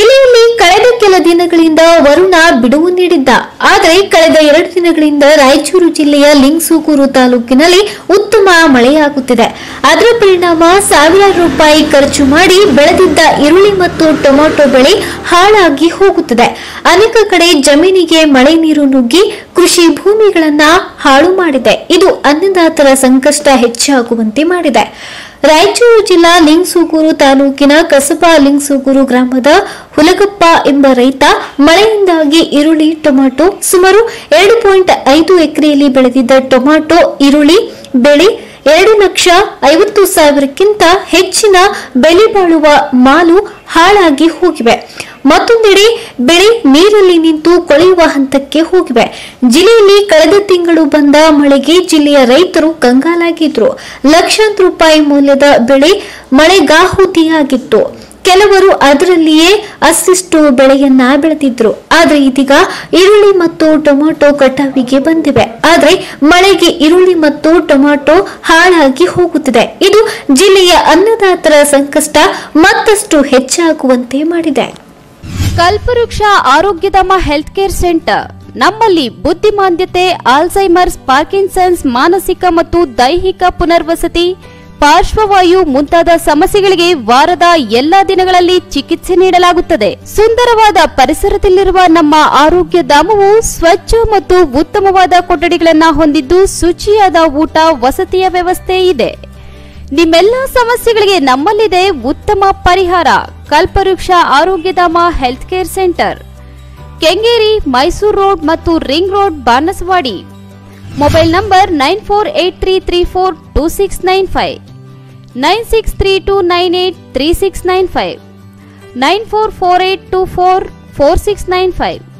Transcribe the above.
ಜಿಲ್ಲೆಯಲ್ಲಿ ಕಳೆದ ಕೆಲ ದಿನಗಳಿಂದ ವರುಣ ಬಿಡುವು ನೀಡಿದ್ದ ಆದರೆ ಕಳೆದ ಎರಡು ದಿನಗಳಿಂದ ರಾಯಚೂರು ಜಿಲ್ಲೆಯ ಲಿಂಗಸೂಗೂರು ತಾಲೂಕಿನಲ್ಲಿ ಉತ್ತಮ ಮಳೆಯಾಗುತ್ತಿದೆ ಅದರ ಪರಿಣಾಮ ಸಾವಿರಾರು ರೂಪಾಯಿ ಖರ್ಚು ಮಾಡಿ ಬೆಳೆದಿದ್ದ ಈರುಳ್ಳಿ ಮತ್ತು ಟೊಮೆಟೊ ಬೆಳೆ ಹಾಳಾಗಿ ಹೋಗುತ್ತದೆ ಅನೇಕ ಕಡೆ ಜಮೀನಿಗೆ ಮಳೆ ನೀರು ನುಗ್ಗಿ ಕೃಷಿ ಭೂಮಿಗಳನ್ನ ಹಾಳು ಮಾಡಿದೆ ಇದು ಅನ್ನದಾತರ ಸಂಕಷ್ಟ ಹೆಚ್ಚಾಗುವಂತೆ ಮಾಡಿದೆ ರಾಯಚೂರು ಜಿಲ್ಲಾ ಲಿಂಗಸೂಗೂರು ತಾಲೂಕಿನ ಕಸಬಾ ಲಿಂಗಸೂಗೂರು ಗ್ರಾಮದ ಹುಲಗಪ್ಪ ಎಂಬ ರೈತ ಮಳೆಯಿಂದಾಗಿ ಈರುಳ್ಳಿ ಟೊಮೆಟೊ ಸುಮಾರು ಎರಡು ಪಾಯಿಂಟ್ ಐದು ಎಕರೆಯಲ್ಲಿ ಬೆಳೆದಿದ್ದ ಟೊಮೆಟೊ ಈರುಳ್ಳಿ ಬೆಳೆ ಎರಡು ಲಕ್ಷ ಐವತ್ತು ಸಾವಿರಕ್ಕಿಂತ ಹೆಚ್ಚಿನ ಬೆಲೆ ಬಾಳುವ ಮಾಲು ಹಾಳಾಗಿ ಹೋಗಿವೆ ಮತ್ತೊಂದೆಡೆ ಬೆಳೆ ನೀರಲ್ಲಿ ನಿಂತು ಕೊಳೆಯುವ ಹಂತಕ್ಕೆ ಹೋಗಿವೆ ಜಿಲ್ಲೆಯಲ್ಲಿ ಕಳೆದ ತಿಂಗಳು ಬಂದ ಮಳೆಗೆ ಜಿಲ್ಲೆಯ ರೈತರು ಕಂಗಾಲಾಗಿದ್ರು ಲಕ್ಷಾಂತರ ರೂಪಾಯಿ ಮೌಲ್ಯದ ಬೆಳೆ ಮಳೆಗಾಹುತಿಯಾಗಿತ್ತು ಕೆಲವರು ಅದರಲ್ಲಿಯೇ ಅಷ್ಟಿಷ್ಟು ಬೆಳೆಯನ್ನ ಬೆಳೆದಿದ್ರು ಆದ್ರೆ ಇದೀಗ ಈರುಳ್ಳಿ ಮತ್ತು ಟೊಮೆಟೊ ಕಟಾವಿಗೆ ಬಂದಿವೆ ಆದ್ರೆ ಮಳೆಗೆ ಈರುಳ್ಳಿ ಮತ್ತು ಟೊಮೆಟೊ ಹಾಳಾಗಿ ಹೋಗುತ್ತಿದೆ ಇದು ಜಿಲ್ಲೆಯ ಅನ್ನದಾತರ ಸಂಕಷ್ಟ ಮತ್ತಷ್ಟು ಹೆಚ್ಚಾಗುವಂತೆ ಮಾಡಿದೆ ಕಲ್ಪವೃಕ್ಷ ಆರೋಗ್ಯಧಾಮ ಹೆಲ್ತ್ ಕೇರ್ ಸೆಂಟರ್ ನಮ್ಮಲ್ಲಿ ಬುದ್ಧಿಮಾಂದ್ಯತೆ ಆಲ್ಝೈಮರ್ಸ್ ಪಾರ್ಕಿನ್ಸನ್ಸ್ ಮಾನಸಿಕ ಮತ್ತು ದೈಹಿಕ ಪುನರ್ವಸತಿ ಪಾರ್ಶ್ವವಾಯು ಮುಂತಾದ ಸಮಸ್ಯೆಗಳಿಗೆ ವಾರದ ಎಲ್ಲಾ ದಿನಗಳಲ್ಲಿ ಚಿಕಿತ್ಸೆ ನೀಡಲಾಗುತ್ತದೆ ಸುಂದರವಾದ ಪರಿಸರದಲ್ಲಿರುವ ನಮ್ಮ ಆರೋಗ್ಯ ಧಾಮವು ಸ್ವಚ್ಛ ಮತ್ತು ಉತ್ತಮವಾದ ಕೊಠಡಿಗಳನ್ನ ಹೊಂದಿದ್ದು ಶುಚಿಯಾದ ಊಟ ವಸತಿಯ ವ್ಯವಸ್ಥೆ ಇದೆ ನಿಮ್ಮೆಲ್ಲ ಸಮಸ್ಯೆಗಳಿಗೆ ನಮ್ಮಲ್ಲಿದೆ ಉತ್ತಮ ಪರಿಹಾರ Kalpavriksha Arogyadhama health care centre Kengeri Mysuru road ಮತ್ತು ring road Banasavadi mobile number nine four eight three three four two six nine five nine six three two nine eight three six nine five nine four four eight two four four six nine five